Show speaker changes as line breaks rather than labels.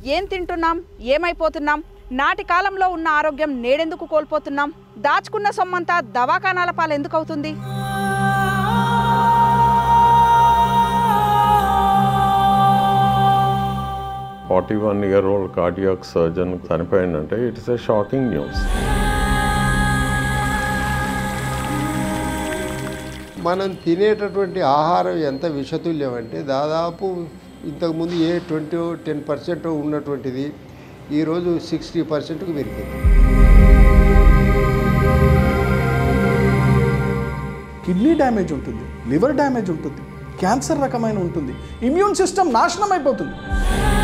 ఏం తింటున్నాం ఏమైపోతున్నాం నాటి కాలంలో ఉన్న ఆరోగ్యం నేడెందుకు కోల్పోతున్నాం దాచుకున్న సొమ్మంతా దవాఖానాల పాలు ఎందుకు అవుతుంది
forty one year old cardiac surgeon చనిపోయిందంటే ఇట్స్ ఎ షాకింగ్ న్యూస్
మనం తినేటటువంటి ఆహారం ఎంత విషతుల్యం అంటే దాదాపు ఇంతకుముందు ఏ ట్వంటీ టెన్ పర్సెంట్ ఉన్నటువంటిది ఈరోజు సిక్స్టీ పర్సెంట్కి పెరిగింది
కిడ్నీ డ్యామేజ్ ఉంటుంది లివర్ డ్యామేజ్ ఉంటుంది క్యాన్సర్ రకమైన ఉంటుంది ఇమ్యూన్ సిస్టమ్ నాశనం అయిపోతుంది